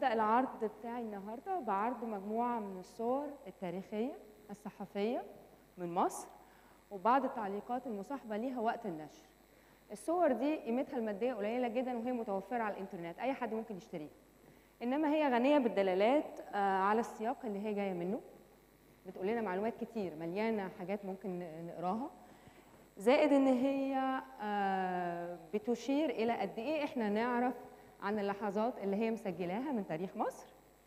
هبدأ العرض بتاعي النهاردة بعرض مجموعة من الصور التاريخية الصحفية من مصر وبعض التعليقات المصاحبة ليها وقت النشر الصور دي قيمتها المادية قليلة جدا وهي متوفرة على الإنترنت أي حد ممكن يشتريها إنما هي غنية بالدلالات آه، على السياق اللي هي جاية منه بتقول لنا معلومات كتير مليانة حاجات ممكن نقراها زائد ان هي آه، بتشير الى قد ايه احنا نعرف عن اللحظات اللي هي مسجلاها من تاريخ مصر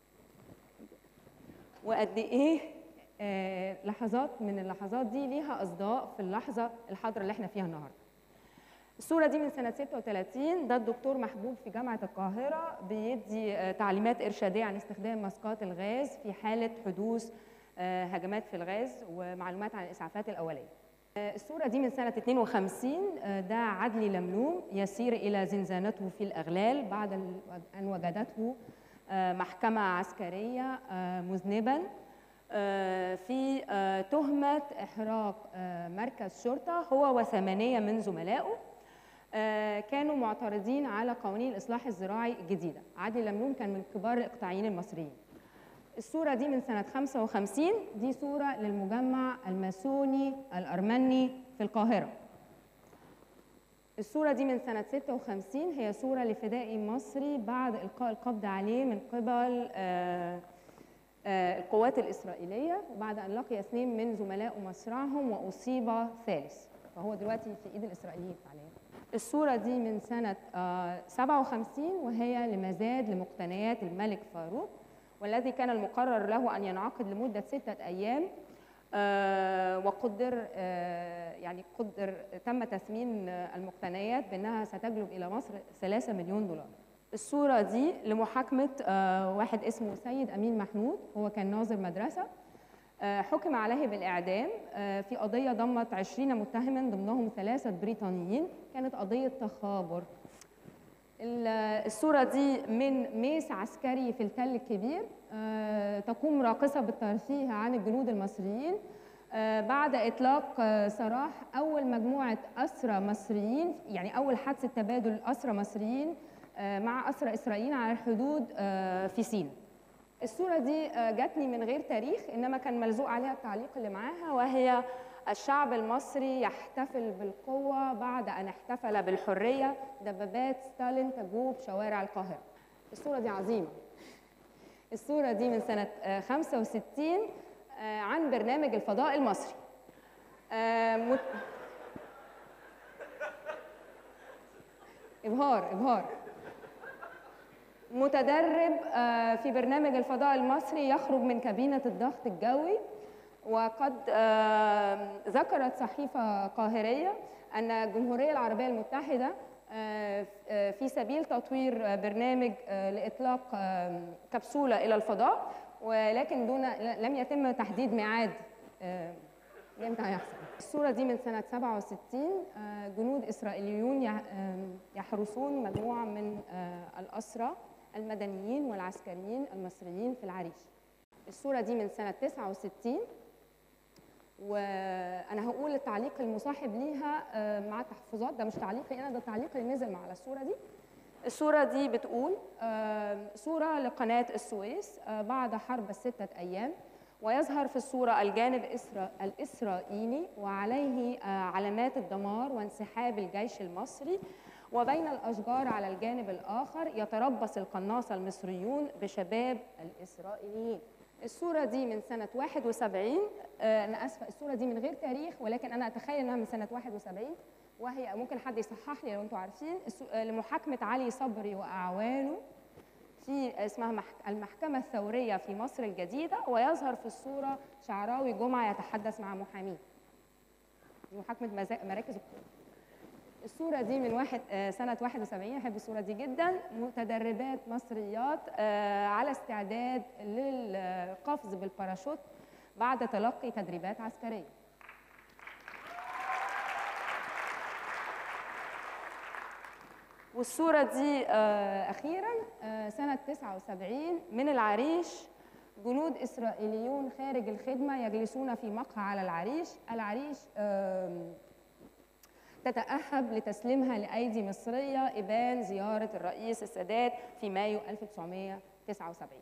وقد ايه آه، لحظات من اللحظات دي ليها اصداء في اللحظه الحاضره اللي احنا فيها النهارده الصوره دي من سنه 36 ده الدكتور محبوب في جامعه القاهره بيدي آه، تعليمات ارشاديه عن استخدام ماسكات الغاز في حاله حدوث آه، هجمات في الغاز ومعلومات عن الاسعافات الاوليه آه، الصورة دي من سنة 52 آه، ده عدلي لملوم يسير إلى زنزانته في الأغلال بعد ال- أن وجدته آه، محكمة عسكرية آه، مذنبا آه، في آه، تهمة إحراق آه، مركز شرطة هو وثمانية من زملائه آه، كانوا معترضين على قوانين الإصلاح الزراعي الجديدة عادل لملوم كان من كبار الإقطاعيين المصريين الصورة دي من سنة 55 دي صورة للمجمع الماسوني الأرمني في القاهرة الصورة دي من سنة 56 هي صورة لفدائي مصري بعد إلقاء القبض عليه من قبل آه، آه، القوات الإسرائيلية وبعد أن لقي اثنين من زملائه مصرعهم وأصيب ثالث فهو دلوقتي في إيد الإسرائيليين حاليا الصورة دي من سنة آه، 57 وهي لمزاد لمقتنيات الملك فاروق والذي كان المقرر له أن ينعقد لمدة ستة أيام آه، وقدر آه، يعني قدر تم تثمين آه، المقتنيات بأنها ستجلب إلى مصر 3 مليون دولار الصورة دي لمحاكمة آه، واحد اسمه سيد أمين محمود هو كان ناظر مدرسة آه، حكم عليه بالإعدام آه، في قضية ضمت 20 متهما ضمنهم ثلاثة بريطانيين كانت قضية تخابر ال- الصورة دي من ميس عسكري في التل الكبير آه، تقوم راقصة بالترفيه عن الجنود المصريين آه، بعد إطلاق آه، سراح أول مجموعة أسرى مصريين يعني أول حادثة تبادل أسرى مصريين آه، مع أسرى إسرائيليين على الحدود آه، في سيناء الصورة دي آه، جاتني من غير تاريخ إنما كان ملزوق عليها التعليق اللي معاها وهي الشعب المصري يحتفل بالقوة بعد أن احتفل بالحرية دبابات ستالين تجوب شوارع القاهرة الصورة دي عظيمة الصورة دي من سنة آه، 65 آه، عن برنامج الفضاء المصري آه، مت- إبهار إبهار متدرب آه، في برنامج الفضاء المصري يخرج من كابينة الضغط الجوي وقد آه، ذكرت صحيفة قاهرية أن الجمهورية العربية المتحدة آه، آه، في سبيل تطوير آه، برنامج آه، لإطلاق آه، كبسولة إلى الفضاء ولكن دون لم يتم تحديد ميعاد آه، امتى هيحصل الصورة دي من سنة 67 آه، جنود إسرائيليون يح- آم، يحرسون مجموعة من آه، الأسرى المدنيين والعسكريين المصريين في العريش الصورة دي من سنة 69 وأنا هقول التعليق المصاحب ليها آه، مع تحفظات ده مش تعليقي أنا ده التعليق اللي نزل مع على الصورة دي الصورة دي بتقول آه، صورة لقناة السويس آه، بعد حرب الستة أيام ويظهر في الصورة الجانب الإسرا- الإسرائيلي وعليه آه، علامات الدمار وانسحاب الجيش المصري وبين الأشجار على الجانب الآخر يتربص القناصة المصريون بشباب الإسرائيليين الصورة دي من سنة 71 آه، أنا آسفة الصورة دي من غير تاريخ ولكن أنا أتخيل إنها من سنة 71 وهي ممكن حد يصحح لي لو أنتم عارفين السو- آه، لمحاكمة علي صبري وأعوانه في اسمها محك- المحكمة الثورية في مصر الجديدة ويظهر في الصورة شعراوي جمعة يتحدث مع محاميه محاكمة مزا- مراكز القوة الصورة دي من واحد آه، سنة 71 أحب الصورة دي جدا متدربات مصريات آه، على استعداد للقفز بالباراشوت بعد تلقي تدريبات عسكرية والصورة دي آه، أخيرا آه، سنة 79 من العريش جنود إسرائيليون خارج الخدمة يجلسون في مقهى على العريش العريش آم، تتأهب لتسليمها لأيدي مصرية إبان زيارة الرئيس السادات في مايو 1980 79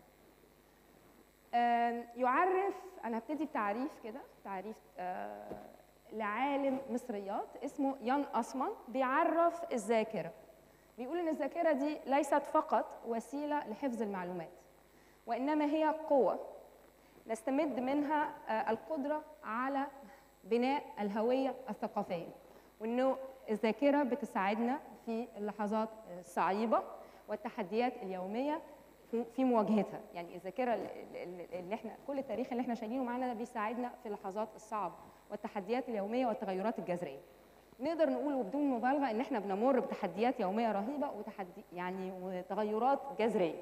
آم، يعرف انا هبتدي بتعريف كده تعريف آه، لعالم مصريات اسمه يان اسمان بيعرف الذاكره بيقول ان الذاكره دي ليست فقط وسيله لحفظ المعلومات وانما هي قوه نستمد منها آه، القدره على بناء الهويه الثقافيه وانه الذاكره بتساعدنا في اللحظات الصعيبه والتحديات اليوميه في- في مواجهتها يعني الذاكره ال- ال- اللي احنا كل التاريخ اللي احنا شايلينه معانا ده بيساعدنا في اللحظات الصعبه والتحديات اليوميه والتغيرات الجذريه نقدر نقول وبدون مبالغه ان احنا بنمر بتحديات يوميه رهيبه وتحدي يعني وتغيرات جذريه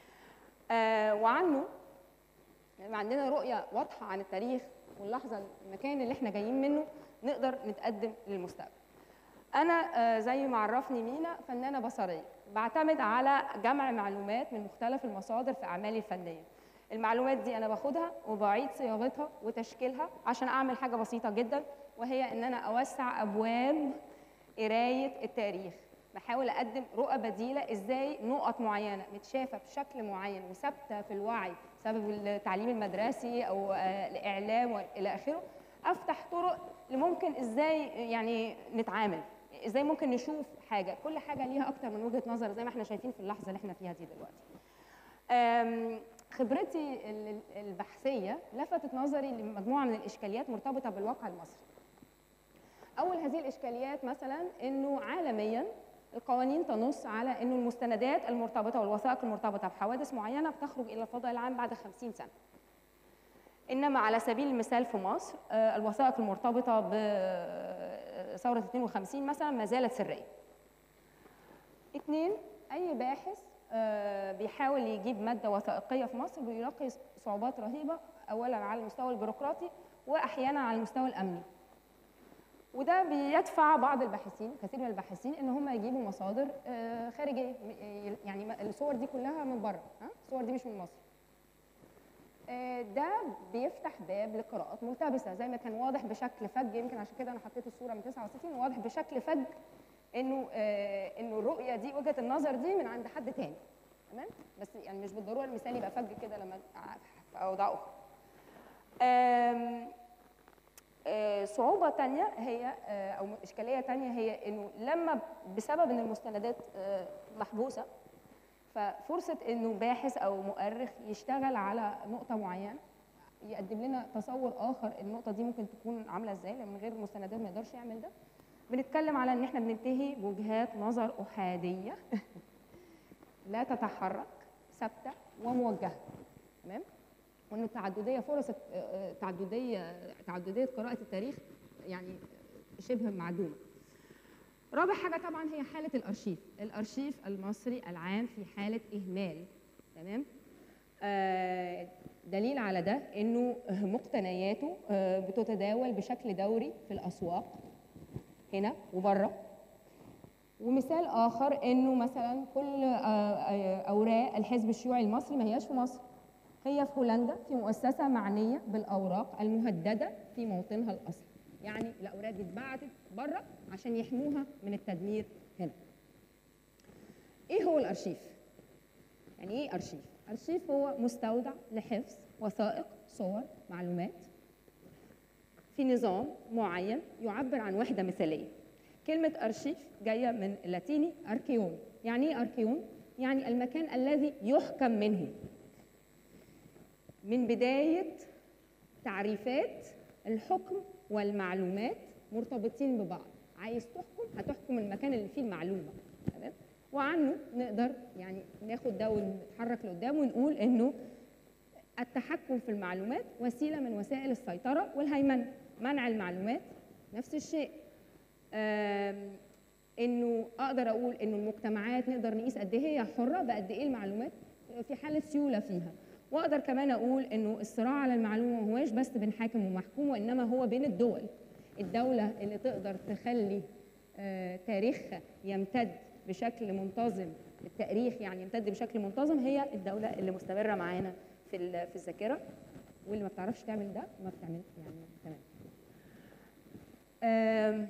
آه وعنه لما عندنا رؤيه واضحه عن التاريخ واللحظه المكان اللي احنا جايين منه نقدر نتقدم للمستقبل انا آه، زي ما عرفني مينا فنانه بصريه بعتمد على جمع معلومات من مختلف المصادر في اعمالي الفنيه المعلومات دي انا باخدها وبعيد صياغتها وتشكيلها عشان اعمل حاجه بسيطه جدا وهي ان انا اوسع ابواب قرايه التاريخ بحاول اقدم رؤى بديله ازاي نقط معينه متشافه بشكل معين وثابته في الوعي بسبب التعليم المدرسي او آه، الاعلام والى اخره افتح طرق اللي ممكن ازاي يعني نتعامل ازاي ممكن نشوف حاجه كل حاجه ليها اكتر من وجهه نظر زي ما احنا شايفين في اللحظه اللي احنا فيها دي دلوقتي أم، خبرتي ال- ال- البحثيه لفتت نظري لمجموعه من الاشكاليات مرتبطه بالواقع المصري اول هذه الاشكاليات مثلا انه عالميا القوانين تنص على انه المستندات المرتبطه والوثائق المرتبطه بحوادث معينه بتخرج الى الفضاء العام بعد 50 سنه انما على سبيل المثال في مصر آه، الوثائق المرتبطه بثوره 52 مثلا ما زالت سريه اثنين اي باحث آه، بيحاول يجيب ماده وثائقيه في مصر بيلاقي صعوبات رهيبه اولا على المستوى البيروقراطي واحيانا على المستوى الامني وده بيدفع بعض الباحثين كثير من الباحثين ان هم يجيبوا مصادر آه، خارجيه م- يعني ما- الصور دي كلها من بره ها الصور دي مش من مصر آه، ده بيفتح باب لقراءات ملتبسه زي ما كان واضح بشكل فج يمكن عشان كده انا حطيت الصوره من 69 واضح بشكل فج انه آه، انه الرؤيه دي وجهه النظر دي من عند حد تاني تمام بس يعني مش بالضروره المثال يبقى فج كده لما في اوضاع اخرى آم، آه، صعوبة تانية هي آه، أو إشكالية تانية هي إنه لما بسبب إن المستندات آه، محبوسة ففرصة إنه باحث أو مؤرخ يشتغل على نقطة معينة يقدم لنا تصور آخر النقطة دي ممكن تكون عاملة إزاي لأن من غير المستندات ما يقدرش يعمل ده بنتكلم على إن إحنا بننتهي بوجهات نظر أحادية لا تتحرك ثابتة وموجهة تمام وان التعدديه فرص الت- آه، تعدديه تعدديه قراءه التاريخ يعني شبه معدومه. رابع حاجه طبعا هي حاله الارشيف، الارشيف المصري العام في حاله اهمال تمام؟ آه، دليل على ده انه مقتنياته آه، بتتداول بشكل دوري في الاسواق هنا وبره ومثال اخر انه مثلا كل آه، آه، اوراق الحزب الشيوعي المصري ما هياش في مصر هي في هولندا في مؤسسه معنيه بالاوراق المهدده في موطنها الاصلي يعني الاوراق دي اتبعتت بره عشان يحموها من التدمير هنا ايه هو الارشيف يعني ايه ارشيف ارشيف هو مستودع لحفظ وثائق صور معلومات في نظام معين يعبر عن وحده مثاليه كلمه ارشيف جايه من اللاتيني اركيون يعني ايه اركيون يعني المكان الذي يحكم منه من بداية تعريفات الحكم والمعلومات مرتبطين ببعض عايز تحكم هتحكم المكان اللي فيه المعلومة تمام وعنه نقدر يعني ناخد ده ونتحرك لقدام ونقول انه التحكم في المعلومات وسيلة من وسائل السيطرة والهيمنة منع المعلومات نفس الشيء آم، انه اقدر اقول انه المجتمعات نقدر نقيس قد ايه هي حره بقد ايه المعلومات في حاله سيوله فيها واقدر كمان اقول انه الصراع على المعلومه ما هواش بس بين حاكم ومحكوم وانما هو بين الدول الدوله اللي تقدر تخلي آه، تاريخها يمتد بشكل منتظم التاريخ يعني يمتد بشكل منتظم هي الدوله اللي مستمره معانا في ال- في الذاكره واللي ما بتعرفش تعمل ده ما بتعمل يعني تمام آم،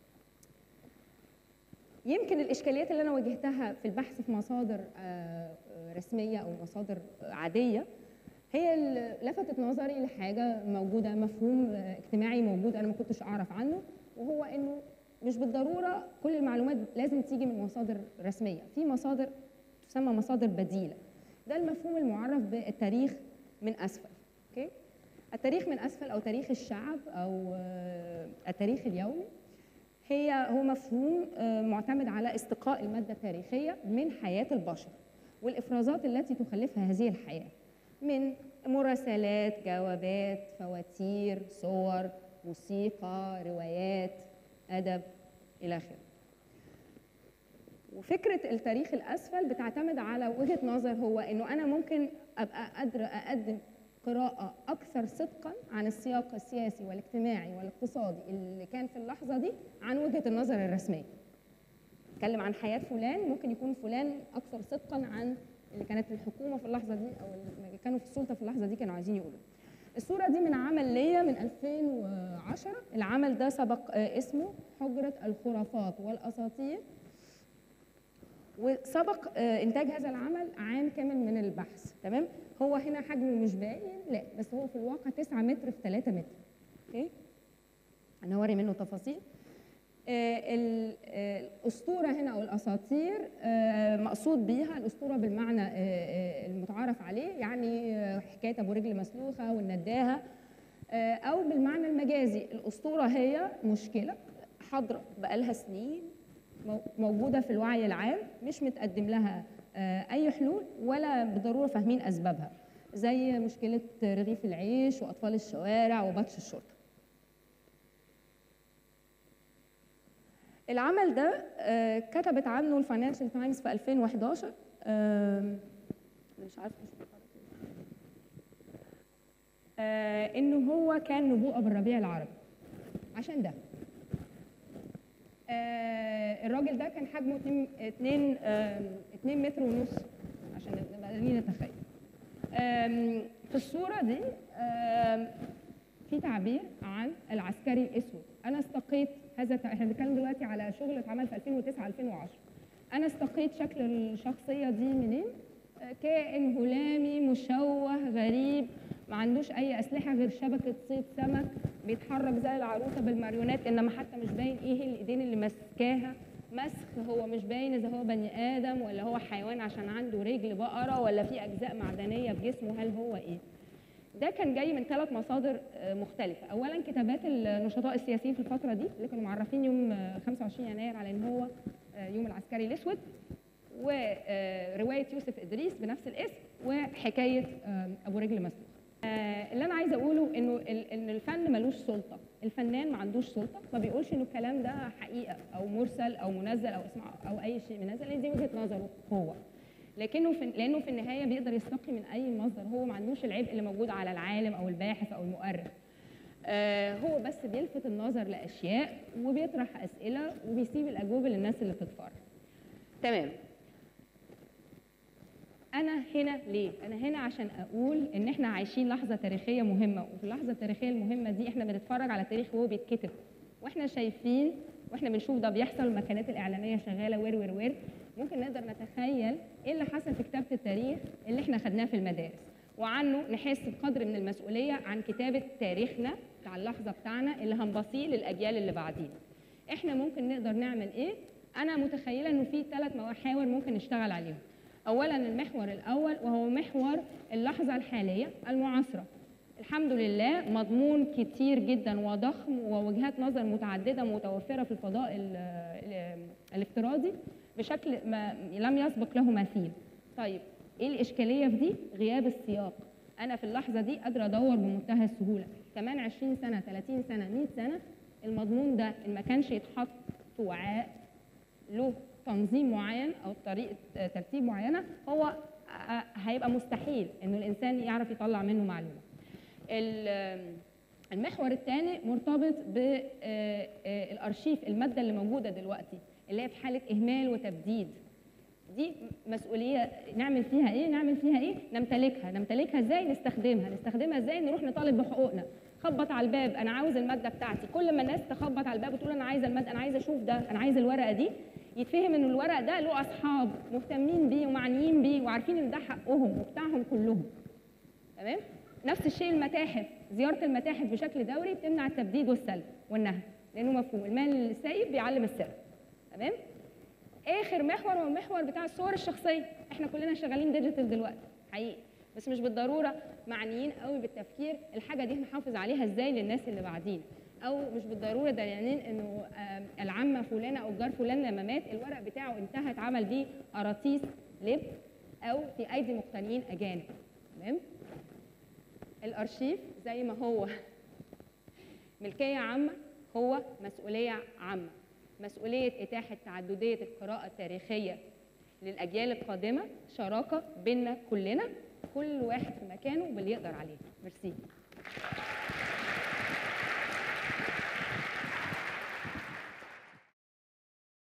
يمكن الاشكاليات اللي انا واجهتها في البحث في مصادر آه، رسميه او مصادر عاديه هي اللي لفتت نظري لحاجه موجوده مفهوم اجتماعي موجود انا ما كنتش اعرف عنه وهو انه مش بالضروره كل المعلومات لازم تيجي من مصادر رسميه في مصادر تسمى مصادر بديله ده المفهوم المعرف بالتاريخ من اسفل اوكي التاريخ من اسفل او تاريخ الشعب او التاريخ اليومي هي هو مفهوم معتمد على استقاء الماده التاريخيه من حياه البشر والافرازات التي تخلفها هذه الحياه من مراسلات جوابات فواتير صور موسيقى روايات ادب الى اخره وفكره التاريخ الاسفل بتعتمد على وجهه نظر هو انه انا ممكن ابقى قادره اقدم قراءه اكثر صدقا عن السياق السياسي والاجتماعي والاقتصادي اللي كان في اللحظه دي عن وجهه النظر الرسميه اتكلم عن حياه فلان ممكن يكون فلان اكثر صدقا عن اللي كانت الحكومه في اللحظه دي او اللي كانوا في السلطه في اللحظه دي كانوا عايزين يقولوا الصوره دي من عمل ليا من 2010 العمل ده سبق اسمه حجره الخرافات والاساطير وسبق انتاج هذا العمل عام كامل من البحث تمام هو هنا حجمه مش باين لا بس هو في الواقع 9 متر في 3 متر اوكي انا هوري منه تفاصيل الاسطوره هنا او الاساطير مقصود بيها الاسطوره بالمعنى المتعارف عليه يعني حكايه ابو رجل مسلوخه والنداهه او بالمعنى المجازي الاسطوره هي مشكله حاضره بقالها سنين موجوده في الوعي العام مش متقدم لها اي حلول ولا بالضروره فاهمين اسبابها زي مشكله رغيف العيش واطفال الشوارع وبطش الشرطه العمل ده كتبت عنه الفاينانشال تايمز في 2011 مش عارفه انه هو كان نبوءه بالربيع العربي عشان ده الراجل ده كان حجمه 2 2 2 متر ونص عشان نبقى قادرين نتخيل في الصوره دي في تعبير عن العسكري الاسود انا استقيت هذا احنا بنتكلم دلوقتي على شغل اتعمل في 2009 2010 انا استقيت شكل الشخصيه دي منين كائن هلامي مشوه غريب ما عندوش اي اسلحه غير شبكه صيد سمك بيتحرك زي العروسه بالماريونات انما حتى مش باين ايه الايدين اللي ماسكاها مسخ هو مش باين اذا هو بني ادم ولا هو حيوان عشان عنده رجل بقره ولا في اجزاء معدنيه في جسمه هل هو ايه ده كان جاي من ثلاث مصادر مختلفة، أولاً كتابات النشطاء السياسيين في الفترة دي اللي كانوا معرفين يوم 25 يناير على إن هو يوم العسكري الأسود ورواية يوسف إدريس بنفس الاسم وحكاية أبو رجل مسلوخ. اللي أنا عايزة أقوله إنه إن الفن ملوش سلطة، الفنان ما عندوش سلطة ما بيقولش إنه الكلام ده حقيقة أو مرسل أو منزل أو اسمع أو أي شيء منزل لأن دي وجهة نظره هو. لكنه في لانه في النهايه بيقدر يستقي من اي مصدر هو ما عندوش العبء اللي موجود على العالم او الباحث او المؤرخ آه هو بس بيلفت النظر لاشياء وبيطرح اسئله وبيسيب الاجوبه للناس اللي بتتفرج تمام انا هنا ليه انا هنا عشان اقول ان احنا عايشين لحظه تاريخيه مهمه وفي اللحظه التاريخيه المهمه دي احنا بنتفرج على التاريخ وهو بيتكتب واحنا شايفين واحنا بنشوف ده بيحصل المكانات الاعلاميه شغاله وير وير وير ممكن نقدر نتخيل ايه اللي حصل في كتابه التاريخ اللي احنا خدناه في المدارس وعنه نحس بقدر من المسؤوليه عن كتابه تاريخنا بتاع اللحظه بتاعنا اللي هنبصيه للاجيال اللي بعدينا احنا ممكن نقدر نعمل ايه انا متخيله انه في ثلاث محاور ممكن نشتغل عليهم اولا المحور الاول وهو محور اللحظه الحاليه المعاصره الحمد لله مضمون كتير جدا وضخم ووجهات نظر متعدده متوفره في الفضاء ال ال الافتراضي بشكل ما لم يسبق له مثيل. طيب ايه الاشكاليه في دي؟ غياب السياق. انا في اللحظه دي قادره ادور بمنتهى السهوله، كمان 20 سنه 30 سنه 100 سنه المضمون ده ان ما كانش يتحط في وعاء له تنظيم معين او طريقه ترتيب معينه هو هيبقى مستحيل انه الانسان يعرف يطلع منه معلومه. المحور الثاني مرتبط بالارشيف الماده اللي موجوده دلوقتي اللي هي في حاله اهمال وتبديد دي مسؤوليه نعمل فيها ايه نعمل فيها ايه نمتلكها نمتلكها ازاي نستخدمها نستخدمها ازاي نروح نطالب بحقوقنا خبط على الباب انا عاوز الماده بتاعتي كل ما الناس تخبط على الباب وتقول انا عايزه الماده انا عايزه اشوف ده انا عايزه الورقه دي يتفهم ان الورق ده له اصحاب مهتمين بيه ومعنيين بيه وعارفين ان ده حقهم وبتاعهم كلهم تمام نفس الشيء المتاحف زياره المتاحف بشكل دوري بتمنع التبديد والسلب والنهب لانه مفهوم المال السيء بيعلم السرقه تمام اخر محور هو المحور بتاع الصور الشخصيه احنا كلنا شغالين ديجيتال دلوقتي حقيقي بس مش بالضروره معنيين قوي بالتفكير الحاجه دي هنحافظ عليها ازاي للناس اللي بعدين او مش بالضروره دليلين انه آم، العمه فلانه او الجار فلان لما مات الورق بتاعه انتهى اتعمل بيه قراطيس لب او في ايدي مقتنيين اجانب تمام الارشيف زي ما هو ملكيه عامه هو مسؤوليه عامه مسؤوليه اتاحه تعدديه القراءه التاريخيه للاجيال القادمه شراكه بيننا كلنا كل واحد في مكانه باللي يقدر عليه ميرسي